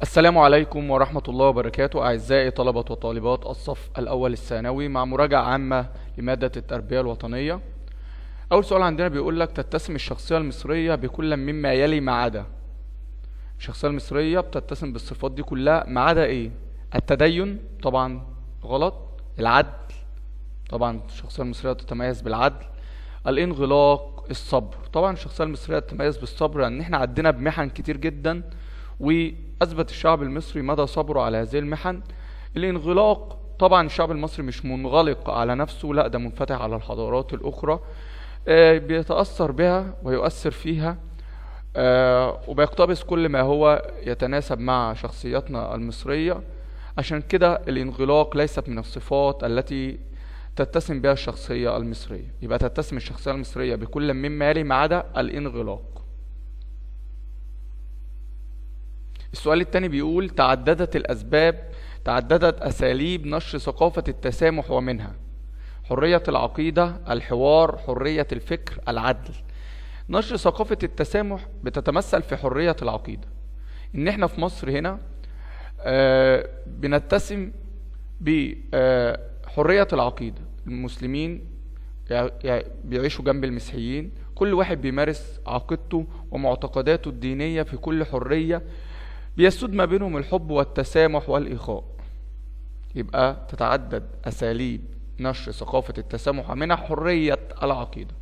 السلام عليكم ورحمة الله وبركاته أعزائي طلبة وطالبات الصف الأول الثانوي مع مراجعة عامة لمادة التربية الوطنية أول سؤال عندنا بيقول لك تتسم الشخصية المصرية بكل مما يلي ما عدا الشخصية المصرية بتتسم بالصفات دي كلها ما عدا إيه؟ التدين طبعا غلط العدل طبعا الشخصية المصرية تتميز بالعدل الانغلاق الصبر طبعا الشخصية المصرية تتميز بالصبر لأن احنا عدينا بمحن كتير جدا وأثبت الشعب المصري مدى صبره على هذه المحن الانغلاق طبعا الشعب المصري مش منغلق على نفسه لا ده منفتح على الحضارات الأخرى آه، بيتأثر بها ويؤثر فيها آه، وبيقتبس كل ما هو يتناسب مع شخصيتنا المصرية عشان كده الانغلاق ليست من الصفات التي تتسم بها الشخصية المصرية يبقى تتسم الشخصية المصرية بكل مما يلي ما عدا الانغلاق السؤال التاني بيقول تعددت الأسباب تعددت أساليب نشر ثقافة التسامح ومنها حرية العقيدة الحوار حرية الفكر العدل نشر ثقافة التسامح بتتمثل في حرية العقيدة إن إحنا في مصر هنا آه بنتسم بحرية العقيدة المسلمين يع- يع- بيعيشوا جنب المسيحيين كل واحد بيمارس عقيدته ومعتقداته الدينية في كل حرية بيسود ما بينهم الحب والتسامح والإخاء يبقى تتعدد أساليب نشر ثقافة التسامح ومنها حرية العقيدة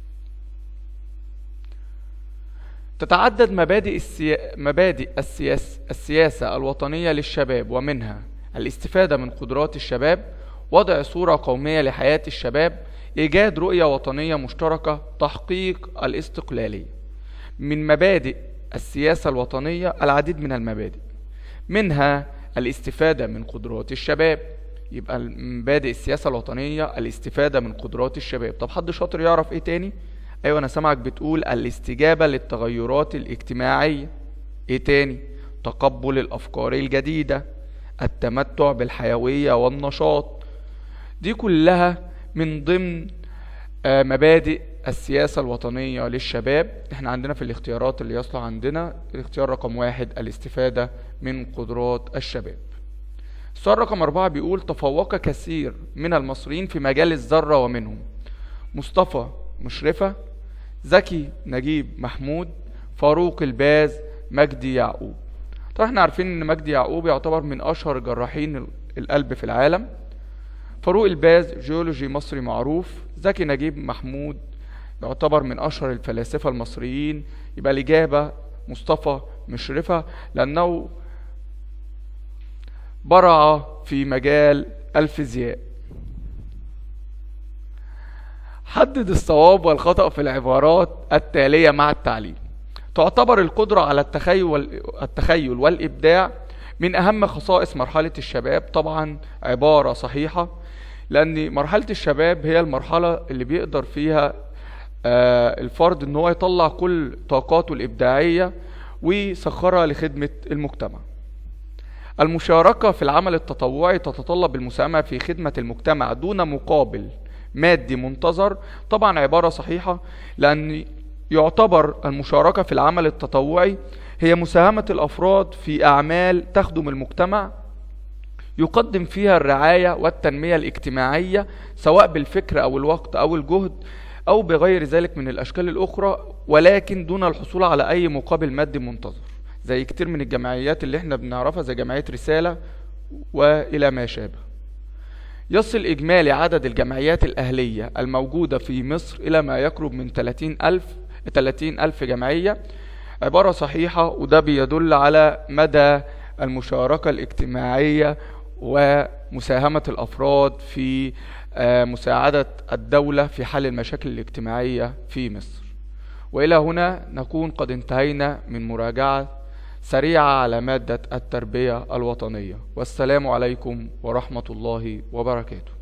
تتعدد مبادئ السيا... مبادئ السياس... السياسة الوطنية للشباب ومنها الاستفادة من قدرات الشباب وضع صورة قومية لحياة الشباب إيجاد رؤية وطنية مشتركة تحقيق الاستقلالية من مبادئ السياسة الوطنية العديد من المبادئ منها الاستفادة من قدرات الشباب يبقى من مبادئ السياسة الوطنية الاستفادة من قدرات الشباب طب حد شاطر يعرف ايه تاني ايوه انا سامعك بتقول الاستجابة للتغيرات الاجتماعية ايه تاني تقبل الافكار الجديدة التمتع بالحيوية والنشاط دي كلها من ضمن آه، مبادئ السياسة الوطنية للشباب احنا عندنا في الاختيارات اللي يصلح عندنا الاختيار رقم واحد الاستفادة من قدرات الشباب السؤال رقم أربعة بيقول تفوق كثير من المصريين في مجال الذرة ومنهم مصطفى مشرفة زكي نجيب محمود فاروق الباز مجدي يعقوب طبعا احنا عارفين ان مجدي يعقوب يعتبر من اشهر جراحين ال- القلب في العالم فاروق الباز جيولوجي مصري معروف زكي نجيب محمود يعتبر من اشهر الفلاسفه المصريين يبقى الاجابه مصطفى مشرفه لانه برع في مجال الفيزياء حدد الصواب والخطأ في العبارات التالية مع التعليل تعتبر القدرة على التخيل وال- التخيل والإبداع من أهم خصائص مرحلة الشباب طبعا عبارة صحيحة لأن مرحلة الشباب هي المرحلة اللي بيقدر فيها آه، الفرد ان هو يطلع كل طاقاته الإبداعية ويسخرها لخدمة المجتمع المشاركة في العمل التطوعي تتطلب المساهمة في خدمة المجتمع دون مقابل مادي منتظر طبعا عبارة صحيحة لأن يعتبر المشاركة في العمل التطوعي هي مساهمة الأفراد في أعمال تخدم المجتمع يقدم فيها الرعاية والتنمية الاجتماعية سواء بالفكر أو الوقت أو الجهد أو بغير ذلك من الأشكال الأخرى ولكن دون الحصول على أي مقابل مادي منتظر زي كتير من الجمعيات اللي احنا بنعرفها زي جمعية رسالة وإلى ما شابه يصل إجمالي عدد الجمعيات الأهلية الموجودة في مصر إلى ما يقرب من 30 ألف 30 ألف جمعية عبارة صحيحة وده بيدل على مدى المشاركة الاجتماعية ومساهمة الأفراد في آه، مساعدة الدولة في حل المشاكل الاجتماعية في مصر وإلى هنا نكون قد انتهينا من مراجعة سريعة على مادة التربية الوطنية والسلام عليكم ورحمة الله وبركاته